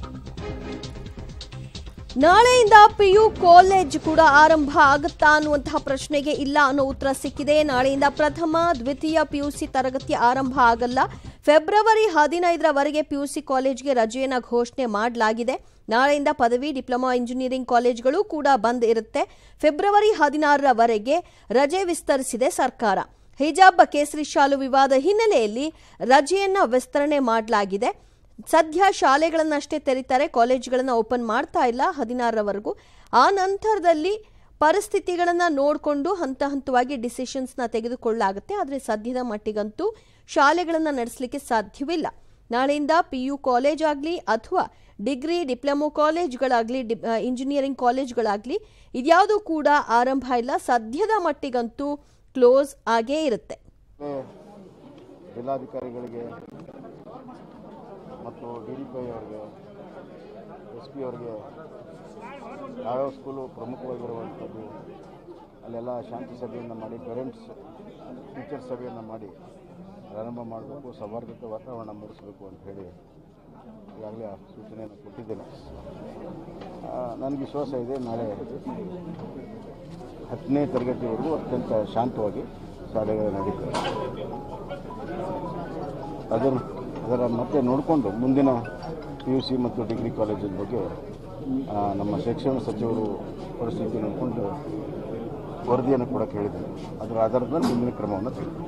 ನಾಳೆಯಿಂದ PU college ಕೂಡ ಆರಂಭ ಆಗುತ್ತಾ ಅನ್ನುವಂತಹ ಪ್ರಶ್ನೆಗೆ ಇಲ್ಲ ಅನ್ನೋ ಉತ್ತರ ಸಿಕ್ಕಿದೆ ನಾಳೆಯಿಂದ ಪ್ರಥಮ ದ್ವಿತೀಯ ಪಿಯುಸಿ ತರಗತಿ ಆರಂಭ ಆಗಲ್ಲ ಫೆಬ್ರವರಿ ಹದಿನೈದರವರೆಗೆ ಪಿಯುಸಿ ಕಾಲೇಜ್ಗೆ ರಜೆಯನ್ನ ಘೋಷಣೆ ಮಾಡಲಾಗಿದೆ ನಾಳೆಯಿಂದ ಪದವಿ ಡಿಪ್ಲೊಮಾ ಇಂಜಿನಿಯರಿಂಗ್ ಕಾಲೇಜ್ಗಳು ಕೂಡ ಬಂದ್ ಇರುತ್ತೆ ಫೆಬ್ರವರಿ ಹದಿನಾರರವರೆಗೆ ರಜೆ ವಿಸ್ತರಿಸಿದೆ ಸರ್ಕಾರ ಹಿಜಾಬ್ ಕೇಸರಿ ಶಾಲು ವಿವಾದ ಹಿನ್ನೆಲೆಯಲ್ಲಿ ರಜೆಯನ್ನ ವಿಸ್ತರಣೆ ಮಾಡಲಾಗಿದೆ ಸದ್ಯ ಶಾಲೆಗಳನ್ನಷ್ಟೇ ತೆರೀತಾರೆ ಕಾಲೇಜ್ಗಳನ್ನ ಓಪನ್ ಮಾಡ್ತಾ ಇಲ್ಲ ಹದಿನಾರರವರೆಗೂ ಆ ನಂತರದಲ್ಲಿ ಪರಿಸ್ಥಿತಿಗಳನ್ನ ನೋಡಿಕೊಂಡು ಹಂತ ಹಂತವಾಗಿ ಡಿಸಿಷನ್ಸ್ನ ತೆಗೆದುಕೊಳ್ಳಲಾಗುತ್ತೆ ಆದರೆ ಸದ್ಯದ ಮಟ್ಟಿಗಂತೂ ಶಾಲೆಗಳನ್ನ ನಡೆಸಲಿಕ್ಕೆ ಸಾಧ್ಯವಿಲ್ಲ ನಾಳೆಯಿಂದ ಪಿ ಯು ಕಾಲೇಜ್ ಆಗಲಿ ಅಥವಾ ಡಿಗ್ರಿ ಡಿಪ್ಲೊಮೊ ಕಾಲೇಜ್ಗಳಾಗಲಿ ಇಂಜಿನಿಯರಿಂಗ್ ಕಾಲೇಜ್ಗಳಾಗಲಿ ಇದ್ಯಾವುದೂ ಕೂಡ ಆರಂಭ ಇಲ್ಲ ಸದ್ಯದ ಮಟ್ಟಿಗಂತೂ ಕ್ಲೋಸ್ ಆಗೇ ಇರುತ್ತೆ ಜಿಲ್ಲಾಧಿಕಾರಿಗಳಿಗೆ ಮತ್ತು ಡಿ ಡಿ ಪಿ ಐ ಅವರಿಗೆ ಎಸ್ ಪಿ ಅವರಿಗೆ ಯಾವ್ಯಾವ ಸ್ಕೂಲು ಪ್ರಮುಖವಾಗಿರುವಂಥದ್ದು ಅಲ್ಲೆಲ್ಲ ಶಾಂತಿ ಸಭೆಯನ್ನು ಮಾಡಿ ಪೇರೆಂಟ್ಸ್ ಟೀಚರ್ಸ್ ಸಭೆಯನ್ನು ಮಾಡಿ ಪ್ರಾರಂಭ ಮಾಡಬೇಕು ಸೌಹಾರ್ದತೆ ವಾತಾವರಣ ಮೂಡಿಸಬೇಕು ಅಂತ ಹೇಳಿ ಈಗಾಗಲೇ ಆ ಸೂಚನೆಯನ್ನು ಕೊಟ್ಟಿದ್ದೇನೆ ಆ, ನನಗೆ ವಿಶ್ವಾಸ ಇದೆ ನಾಳೆ ಹತ್ತನೇ ತರಗತಿವರೆಗೂ ಅತ್ಯಂತ ಶಾಂತವಾಗಿ ಶಾಲೆಗಳು ನಡೀತವೆ ಅದನ್ನು ಅದರ ಮತ್ತೆ ನೋಡಿಕೊಂಡು ಮುಂದಿನ ಪಿ ಯು ಸಿ ಮತ್ತು ಡಿಗ್ರಿ ಕಾಲೇಜಿನ ಬಗ್ಗೆ ಆ, ನಮ್ಮ ಶಿಕ್ಷಣ ಸಚಿವರು ಪರಿಸ್ಥಿತಿ ನೋಡಿಕೊಂಡು ವರದಿಯನ್ನು ಕೊಡೋಕ್ಕೆ ಹೇಳಿದ್ದಾರೆ ಅದರ ಆಧಾರದ ಮೇಲೆ ಮುಂದಿನ ಕ್ರಮವನ್ನು ತೆಗೆದುಕೊಳ್ಳಿ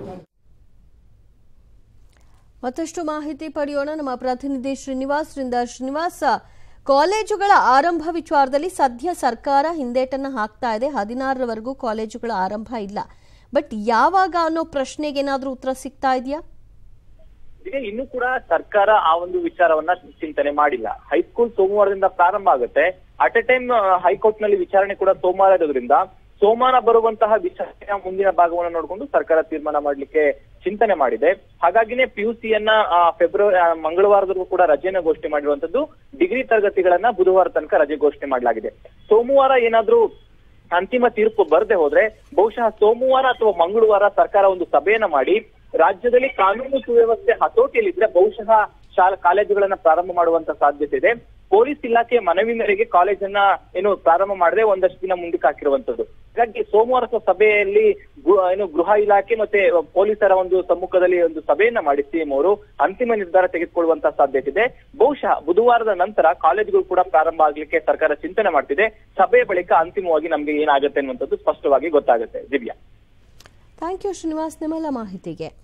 ಮತ್ತಷ್ಟು ಮಾಹಿತಿ ಪಡೆಯೋಣ ನಮ್ಮ ಪ್ರತಿನಿಧಿ ಶ್ರೀನಿವಾಸ್ರಿಂದ ಶ್ರೀನಿವಾಸ ಕಾಲೇಜುಗಳ ಆರಂಭ ವಿಚಾರದಲ್ಲಿ ಸದ್ಯ ಸರ್ಕಾರ ಹಿಂದೇಟನ್ನ ಹಾಕ್ತಾ ಇದೆ ಹದಿನಾರರವರೆಗೂ ಕಾಲೇಜುಗಳ ಆರಂಭ ಇಲ್ಲ ಬಟ್ ಯಾವಾಗ ಅನ್ನೋ ಪ್ರಶ್ನೆಗೆ ಏನಾದ್ರೂ ಉತ್ತರ ಸಿಗ್ತಾ ಇದೆಯಾ ಈಗ ಇನ್ನೂ ಕೂಡ ಸರ್ಕಾರ ಆ ಒಂದು ವಿಚಾರವನ್ನ ಚಿಂತನೆ ಮಾಡಿಲ್ಲ ಹೈಸ್ಕೂಲ್ ಸೋಮವಾರದಿಂದ ಪ್ರಾರಂಭ ಆಗುತ್ತೆ ಅಟ್ ಎ ಟೈಮ್ ಹೈಕೋರ್ಟ್ ನಲ್ಲಿ ವಿಚಾರಣೆ ಕೂಡ ಸೋಮವಾರ ಇರೋದ್ರಿಂದ ಸೋಮವಾರ ಬರುವಂತಹ ವಿಚಾರಣೆಯ ಮುಂದಿನ ಭಾಗವನ್ನು ನೋಡಿಕೊಂಡು ಸರ್ಕಾರ ತೀರ್ಮಾನ ಮಾಡಲಿಕ್ಕೆ ಚಿಂತನೆ ಮಾಡಿದೆ ಹಾಗಾಗಿನೇ ಪಿಯುಸಿಯನ್ನ ಫೆಬ್ರವರಿ ಆ, ಮಂಗಳವಾರದವರೆಗೂ ಕೂಡ ರಜೆನ ಘೋಷಣೆ ಮಾಡಿರುವಂತದ್ದು ಡಿಗ್ರಿ ತರಗತಿಗಳನ್ನ ಬುಧವಾರ ತನಕ ರಜೆ ಘೋಷಣೆ ಮಾಡಲಾಗಿದೆ ಸೋಮವಾರ ಏನಾದ್ರೂ ಅಂತಿಮ ತೀರ್ಪು ಬರದೆ ಹೋದ್ರೆ ಬಹುಶಃ ಸೋಮವಾರ ಅಥವಾ ಮಂಗಳವಾರ ಸರ್ಕಾರ ಒಂದು ಸಭೆಯನ್ನ ಮಾಡಿ ರಾಜ್ಯದಲ್ಲಿ ಕಾನೂನು ಸುವ್ಯವಸ್ಥೆ ಹತೋಟಿಯಲ್ಲಿದ್ರೆ ಬಹುಶಃ ಶಾಲಾ ಕಾಲೇಜುಗಳನ್ನ ಪ್ರಾರಂಭ ಮಾಡುವಂತ ಸಾಧ್ಯತೆ ಇದೆ ಪೊಲೀಸ್ ಇಲಾಖೆ ಮನವಿ ಮೇರೆಗೆ ಕಾಲೇಜನ್ನ ಏನು ಪ್ರಾರಂಭ ಮಾಡದೆ ಒಂದಷ್ಟು ದಿನ ಮುಂದಕ್ಕೆ ಹಾಕಿರುವಂತದ್ದು ಹಾಗಾಗಿ ಸೋಮವಾರ ಸ- ಸಭೆಯಲ್ಲಿ ಗೃ- ಏನು ಗೃಹ ಇಲಾಖೆ ಮತ್ತೆ ಪೊಲೀಸರ ಒಂದು ಸಮ್ಮುಖದಲ್ಲಿ ಒಂದು ಸಭೆಯನ್ನ ಮಾಡಿ ಸಿಎಂ ಅವರು ಅಂತಿಮ ನಿರ್ಧಾರ ತೆಗೆದುಕೊಳ್ಳುವಂತ ಸಾಧ್ಯತೆ ಇದೆ ಬಹುಶಃ ಬುಧವಾರದ ನಂತರ ಕಾಲೇಜುಗಳು ಕೂಡ ಪ್ರಾರಂಭ ಆಗ್ಲಿಕ್ಕೆ ಸರ್ಕಾರ ಚಿಂತನೆ ಮಾಡ್ತಿದೆ ಸಭೆಯ ಬಳಿಕ ಅಂತಿಮವಾಗಿ ನಮ್ಗೆ ಏನಾಗುತ್ತೆ ಅನ್ನುವಂಥದ್ದು ಸ್ಪಷ್ಟವಾಗಿ ಗೊತ್ತಾಗುತ್ತೆ ದಿವ್ಯಾ ಥ್ಯಾಂಕ್ ಯು ಶ್ರೀನಿವಾಸ್ ನಿಮ್ಮೆಲ್ಲ ಮಾಹಿತಿಗೆ